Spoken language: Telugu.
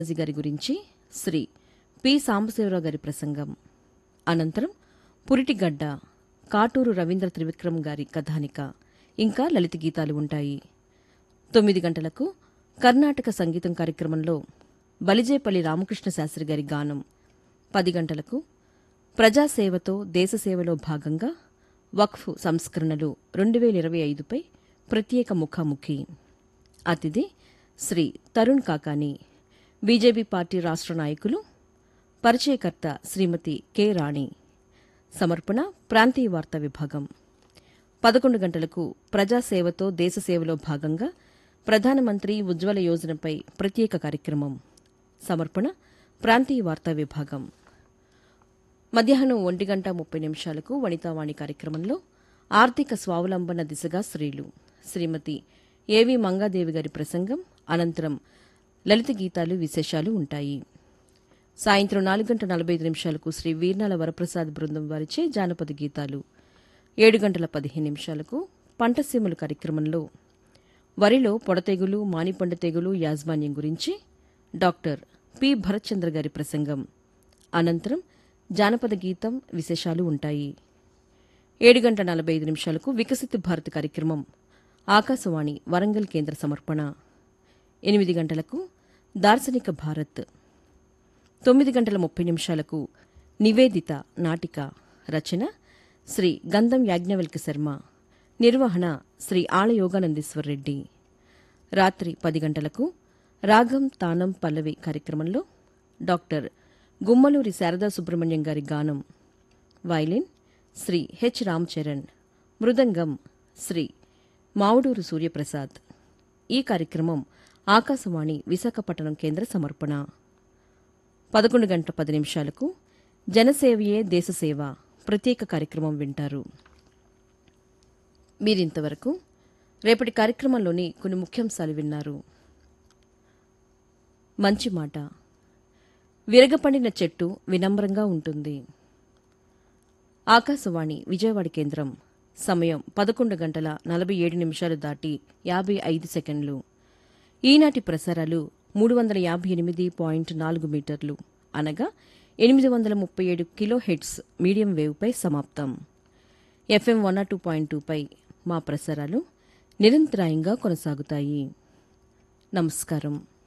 రాజు గారి గురించి శ్రీ పి సాంబశివరావు గారి ప్రసంగం అనంతరం పురిటిగడ్డ కాటూరు రవీంద్ర త్రివిక్రమ్ గారి కథానిక ఇంకా లలిత గీతాలు ఉంటాయి తొమ్మిది గంటలకు కర్ణాటక సంగీతం కార్యక్రమంలో బలిజేపల్లి రామకృష్ణ శాస్త్రి గారి గానం పది గంటలకు ప్రజాసేవతో దేశసేవలో భాగంగా వక్ఫ్ సంస్కరణలు రెండు వేల ఇరవై ఐదుపై ప్రత్యేక ముఖాముఖి అతిథి శ్రీ తరుణ్ కాకాని బీజేపీ పార్టీ రాష్ట్ర నాయకులు పరిచయకర్త శ్రీమతి కె రాణి సమర్పణ ప్రాంతీయ వార్తా విభాగం పదకొండు గంటలకు ప్రజాసేవతో దేశసేవలో భాగంగా ప్రధానమంత్రి ఉజ్వల యోజనపై ప్రత్యేక కార్యక్రమం సమర్పణ ప్రాంతీయ వార్తా విభాగం మధ్యాహ్నం ఒంటి గంట ముప్పై నిమిషాలకు వనితావాణి కార్యక్రమంలో ఆర్థిక స్వావలంబన దిశగా స్త్రీలు శ్రీమతి ఏవి మంగాదేవి గారి ప్రసంగం అనంతరం లలిత గీతాలు విశేషాలు ఉంటాయి సాయంత్రం నాలుగు గంటల నలభై ఐదు నిమిషాలకు శ్రీ వీర్నాల వరప్రసాద్ బృందం వారిచే జానపద గీతాలు ఏడు గంటల పదిహేను నిమిషాలకు పంటసీమలు కార్యక్రమంలో వరిలో పొడతెగులు మానిపండ తెగులు యాజమాన్యం గురించి డాక్టర్ పి భరత్చంద్ర గారి ప్రసంగం అనంతరం జానపద గీతం విశేషాలు ఉంటాయి ఏడు గంటల నలభై ఐదు నిమిషాలకు వికసిత భారత్ కార్యక్రమం ఆకాశవాణి వరంగల్ కేంద్ర సమర్పణ ఎనిమిది గంటలకు దార్శనిక భారత్ తొమ్మిది గంటల ముప్పై నిమిషాలకు నివేదిత నాటిక రచన శ్రీ గంధం యాజ్ఞవల్క శర్మ నిర్వహణ శ్రీ ఆళయోగానందేశ్వర్ రెడ్డి రాత్రి పది గంటలకు రాగం తానం పల్లవి కార్యక్రమంలో డాక్టర్ గుమ్మలూరి శారదా సుబ్రహ్మణ్యం గారి గానం వైలిన్ శ్రీ హెచ్ రామచరణ్ మృదంగం శ్రీ మావుడూరు సూర్యప్రసాద్ ఈ కార్యక్రమం ఆకాశవాణి విశాఖపట్నం కేంద్ర సమర్పణ పదకొండు గంటల పది నిమిషాలకు జనసేవయే దేశసేవ ప్రత్యేక కార్యక్రమం వింటారు మీరింతవరకు రేపటి కార్యక్రమంలోని కొన్ని ముఖ్యాంశాలు విన్నారు మంచి మాట విరగపండిన చెట్టు వినమ్రంగా ఉంటుంది ఆకాశవాణి విజయవాడ కేంద్రం సమయం పదకొండు గంటల నలభై ఏడు నిమిషాలు దాటి యాభై ఐదు సెకండ్లు ఈనాటి ప్రసారాలు మూడు వందల యాభై ఎనిమిది పాయింట్ నాలుగు మీటర్లు అనగా ఎనిమిది వందల ముప్పై ఏడు కిలో హెడ్స్ మీడియం వేవ్పై సమాప్తం ఎఫ్ఎం వన్ టూ పాయింట్ టూపై మా ప్రసారాలు నిరంతరాయంగా కొనసాగుతాయి నమస్కారం